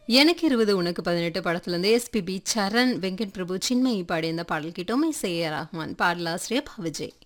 எனக்கு இருபது உனக்கு பதினெட்டு படத்துலேருந்து எஸ்பிபி சரண் வெங்கட் பிரபு சின்மயி பாடிய இந்த பாடல் கிட்டோமே செய்ய ரஹ்மான் பாடலாசிரியர் பா விஜய்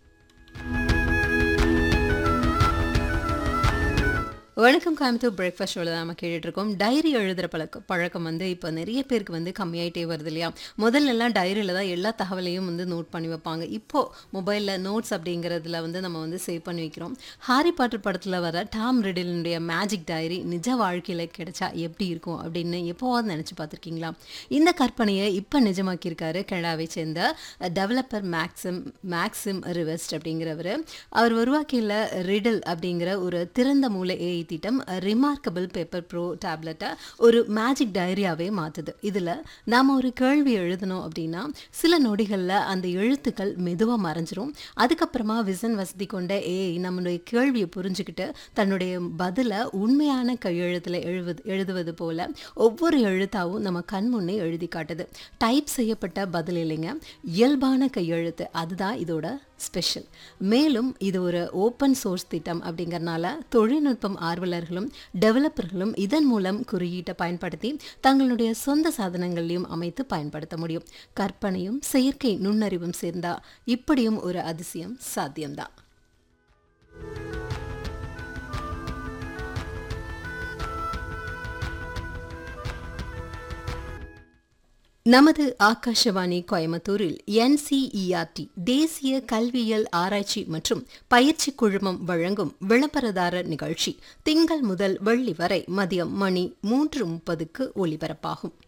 வணக்கம் கோயம்புத்தூர் பிரேக்ஃபாஸ்ட் ஷோவில் தான் நம்ம கேட்டுட்ருக்கோம் டைரி எழுதுகிற பழக்கம் பழக்கம் வந்து இப்போ நிறைய பேருக்கு வந்து கம்மியாயிட்டே வருது இல்லையா முதல்லலாம் டைரியில் தான் எல்லா தகவலையும் வந்து நோட் பண்ணி வைப்பாங்க இப்போது மொபைலில் நோட்ஸ் அப்படிங்கிறதுல வந்து நம்ம வந்து சேவ் பண்ணி வைக்கிறோம் ஹாரி பாட்டர் படத்தில் வர டாம் ரெடிலினுடைய மேஜிக் டைரி நிஜ வாழ்க்கையில் கிடைச்சா எப்படி இருக்கும் அப்படின்னு எப்போவாவது நினச்சி பார்த்துருக்கீங்களா இந்த கற்பனையை இப்போ நிஜமாக்கியிருக்காரு கனடாவை சேர்ந்த டெவலப்பர் மேக்ஸிம் மேக்ஸிம் ரிவெஸ்ட் அப்படிங்கிறவர் அவர் உருவாக்கியுள்ள ரிடில் அப்படிங்கிற ஒரு திறந்த மூல ஏஐ திட்டம் ரிமார்க்கபிள் பேப்பர் ப்ரோ டேப்லெட்டை ஒரு மேஜிக் டைரியாவே மாற்றுது இதில் நாம் ஒரு கேள்வி எழுதணும் அப்படின்னா சில நொடிகளில் அந்த எழுத்துக்கள் மெதுவாக மறைஞ்சிரும் அதுக்கப்புறமா விசன் வசதி கொண்ட ஏஐ நம்மளுடைய கேள்வியை புரிஞ்சுக்கிட்டு தன்னுடைய பதிலை உண்மையான கையெழுத்தில் எழுவது எழுதுவது போல ஒவ்வொரு எழுத்தாவும் நம்ம கண் முன்னே எழுதி காட்டுது டைப் செய்யப்பட்ட பதில் இல்லைங்க இயல்பான கையெழுத்து அதுதான் இதோட ஸ்பெஷல் மேலும் இது ஒரு ஓப்பன் சோர்ஸ் திட்டம் அப்படிங்கறனால தொழில்நுட்பம் ஆர்வலர்களும் டெவலப்பர்களும் இதன் மூலம் குறியீட்டை பயன்படுத்தி தங்களுடைய சொந்த சாதனங்களையும் அமைத்து பயன்படுத்த முடியும் கற்பனையும் செயற்கை நுண்ணறிவும் சேர்ந்தா இப்படியும் ஒரு அதிசயம் சாத்தியம்தான் நமது ஆகாஷவாணி கோயம்புத்தூரில் என்சிஇஆர்டி தேசிய கல்வியியல் ஆராய்ச்சி மற்றும் பயிற்சி குழுமம் வழங்கும் விளம்பரதாரர் நிகழ்ச்சி திங்கள் முதல் வெள்ளி வரை மதியம் மணி மூன்று முப்பதுக்கு ஒலிபரப்பாகும்